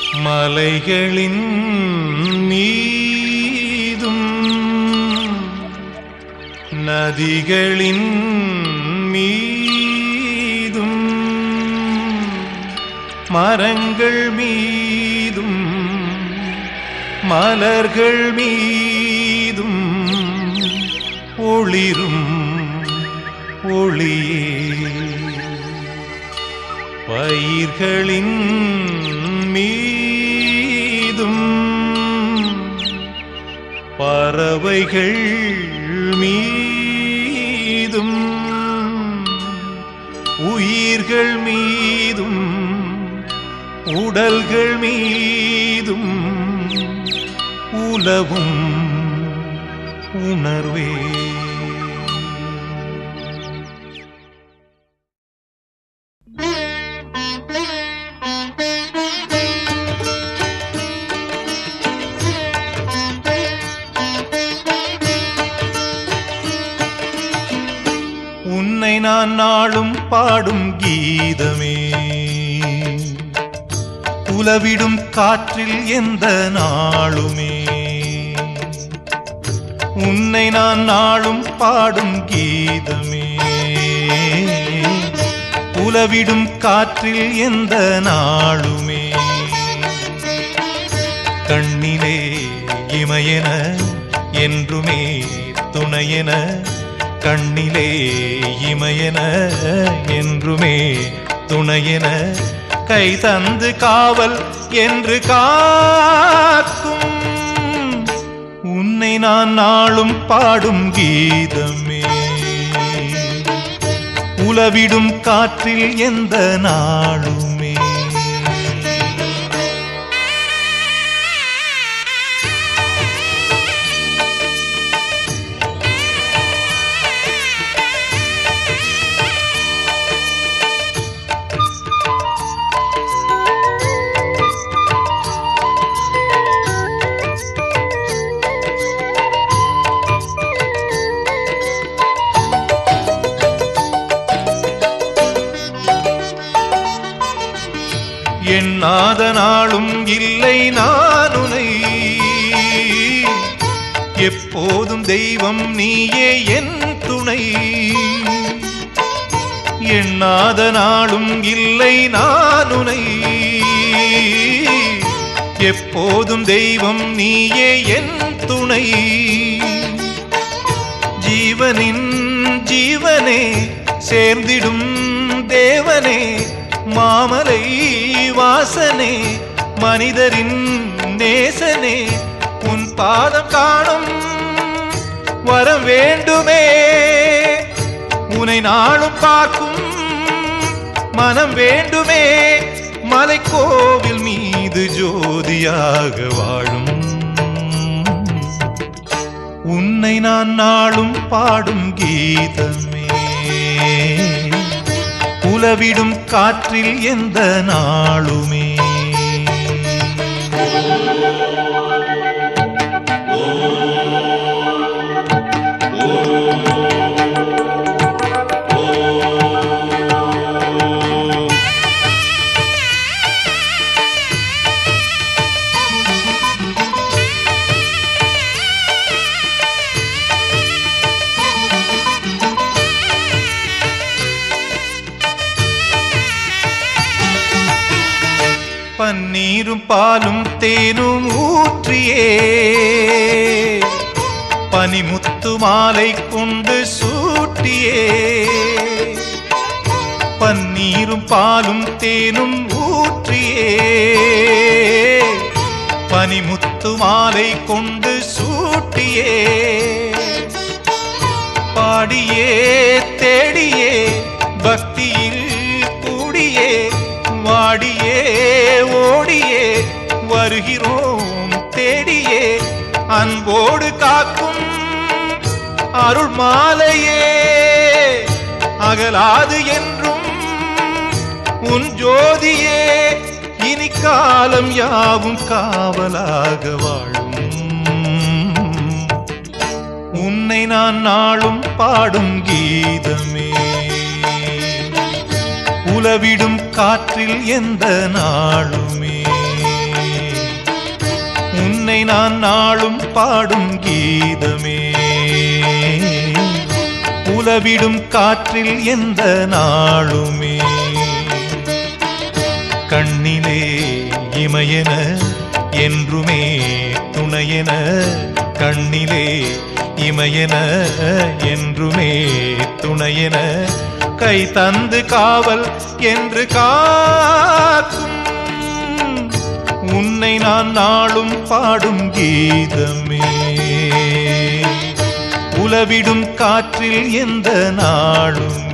மலைகளின் மீதும் நதிகளின் மீதும் மரங்கள் மீதும் மலர்கள் மீதும் ஒளிரும் ஒளியே பயிர்களின் மீதும் பறவைகள் மீதும் உயிர்கள் மீதும் உடல்கள் மீதும் உலவும் உணர்வே உன்னை நான் நாளும் பாடும் கீதமே உலவிடும் காற்றில் எந்த நாளுமே உன்னை நான் நாளும் பாடும் கீதமே உலவிடும் காற்றில் எந்த நாளுமே கண்ணிலே இமையென என்றுமே துணையென கண்ணிலே இமையென என்றுமே துணையென கை தந்து காவல் என்று காக்கும் உன்னை நான் நாளும் பாடும் கீதமே உலவிடும் காற்றில் எந்த நாளுமே எண்ணாத நாளும் இல்லை நானுனை எப்போதும் தெய்வம் நீயே என் துணை எண்ணாத நாளும் இல்லை நானுனை எப்போதும் தெய்வம் நீயே என் துணை ஜீவனின் ஜீவனே சேர்ந்திடும் தேவனே மாமலை வாசனே மனிதரின் நேசனே உன் பாதம் காணும் வரம் வேண்டுமே உனை நாளும் பார்க்கும் மனம் வேண்டுமே மலைக்கோவில் மீது ஜோதியாக வாழும் உன்னை நான் நாளும் பாடும் கீதமே உலவிடும் காற்றில் எந்த நாளுமே பன்னீரும் பாலும் தேனும் ஊற்றியே பனிமுத்து மாலை கொண்டு சூட்டியே பன்னீரும் பாலும் தேனும் ஊற்றியே பனிமுத்து மாலை கொண்டு சூட்டியே பாடியே தேடியே பக்தியில் கூடியே வாடியே ஓடியே வருகிறோம் தேடியே அன்போடு காக்கும் அருள் மாலையே அகலாது என்றும் உன் ஜோதியே இனி காலம் யாவும் காவலாக வாழும் உன்னை நான் நாளும் பாடும் கீதமே உலவிடும் காற்றில் எந்த நாளுமே உன்னை நான் நாளும் பாடும் கீதமே உலவிடும் காற்றில் எந்த நாளுமே கண்ணிலே இமையென என்றுமே துணையென கண்ணிலே இமையென என்றுமே துணையென கை தந்து காவல் என்று காக்கும் உன்னை நான் நாளும் பாடும் கீதமே உலவிடும் காற்றில் எந்த நாளும்